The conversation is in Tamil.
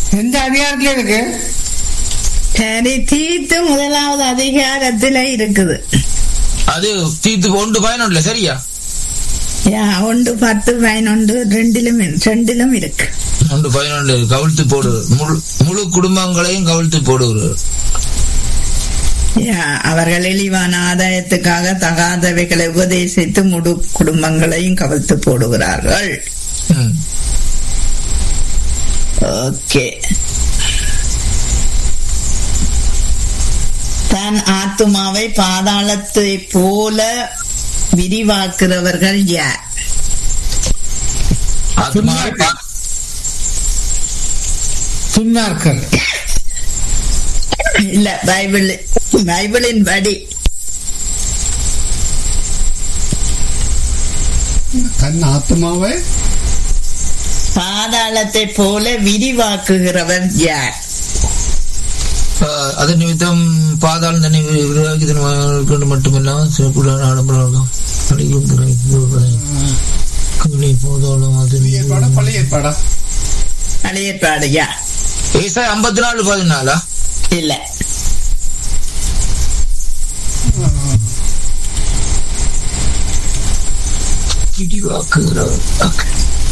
எந்த அதிகாரத்துல இருக்கு சரி தீர்த்து முதலாவது அதிகாரத்துல இருக்குது அது தீத்து ஒன்று பயனுள்ள சரியா யா, ஒன்று பத்து பதினொன்று ரெண்டிலும் இரு- ரெண்டிலும் இருக்கு ஒன்று பதினொன்று கவிழ்த்து போடுவது முழு முழு குடும்பங்களையும் கவிழ்த்து போடுவது யா, அவர்கள் இழிவான ஆதாயத்துக்காக தகாதவைகளை உபதேசித்து முழு குடும்பங்களையும் கவிழ்த்து போடுகிறார்கள் ம். ஓகே தன் ஆத்துமாவை பாதாளத்தை போல விரிவாக்குறவர்கள் யார் ஆத்மாவை பா- துன்மார்க்கர் இல்ல பைபிள் பைபிளின் படி தன் ஆத்மாவை பாதாளத்தை போல விரிவாக்குகிறவர் யார் ஆஹ், அது நிமித்தம் பாதாளம் தன்னை விரிவாக்கி கொண்டு மட்டுமில்லாமல் சிறப்புள்ள ஆடம்பரம் அடிக்கும் துறை கவினை போதாலும் அது புதிய ஏற்பாடா பழைய ஏற்பாடா அழியற்பாடு யா ஏசாய் ஐம்பத்தி நாலு பதினாலா இல்ல விரிவாக்குகிறவர் Okay.